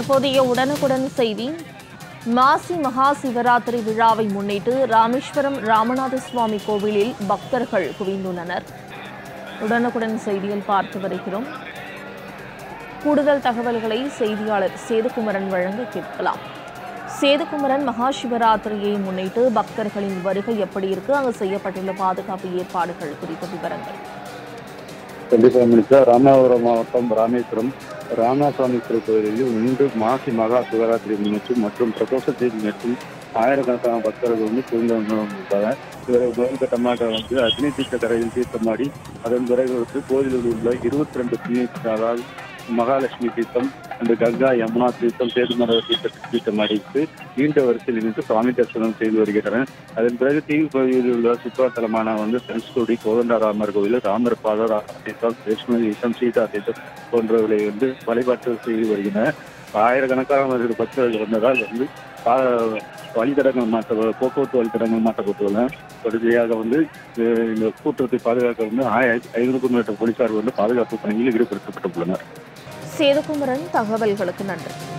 தற்போதைய உடனுக்குடன் செய்தி மாசி மகா சிவராத்திரி விழாவை முன்னிட்டு ராமேஸ்வரம் ராமநாத சுவாமி கோவிலில் பக்தர்கள் குவிந்துள்ளனர் உடனுக்குடன் செய்தியில் பார்த்து வருகிறோம் கூடுதல் தகவல்களை செய்தியாளர் சேதுகுமரன் வழங்க கேட்கலாம் சேதுகுமரன் மகா சிவராத்திரியை முன்னிட்டு பக்தர்களின் வருகை எப்படி இருக்கு அங்கு செய்யப்பட்டுள்ள பாதுகாப்பு ஏற்பாடுகள் குறித்த விவரங்கள் கண்டிப்பா மினிஸ்டர் ராமநாதபுரம் மாவட்டம் ராமேஸ்வரம் ராமநாதசுவாமீஸ்வரர் கோயிலில் இன்று மாசி மகா சிவராத்திரி முன்னிட்டு மற்றும் பிரதோஷத்தை முன்னிட்டு ஆயிரக்கணக்கான பக்தர்கள் வந்து குவிந்திருந்தாங்க இவரை முதல் கட்டமாக வந்து அக்னி தீர்த்த கரையில் தீர்த்தமாடி அதன் பிறகு வந்து கோயிலில் உள்ள இருபத்தி ரெண்டு புண்ணிய அதாவது மகாலட்சுமி தீர்த்தம் அந்த கங்கா யமுனா தீர்த்தம் சேதுமர தீர்த்த தீர்த்தம் அடித்து நீண்ட வரிசையில் நின்று சுவாமி தரிசனம் செய்து வருகின்றனர் அதன் பிறகு தீவு கோயிலில் உள்ள சுற்றுலாத்தலமான வந்து தனுஷ்கோடி கோதண்டராமர் கோவில் ராமர் பாத தீர்த்தம் லட்சுமி தீர்த்தம் சீதா தீர்த்தம் போன்றவர்களை வந்து வழிபாட்டு செய்து வருகின்றனர் ஆயிரக்கணக்கான பக்தர்கள் வந்ததால் வந்து பா- வழித்தடங்கள் மாற்ற போக்குவரத்து வழித்தடங்கள் மாற்றப்பட்டுள்ளன தொடர்ச்சியாக வந்து அஹ், இந்த கூட்டத்தை பாதுகாக்க வந்து ஆயிரத்தி ஐநூறுக்கும் மேற்பட்ட போலீசார் வந்து பாதுகாப்பு பணியில் ஈடுபடுத்தப்பட்டுள்ளனர் சேதுகுமரன் தகவல்களுக்கு நன்றி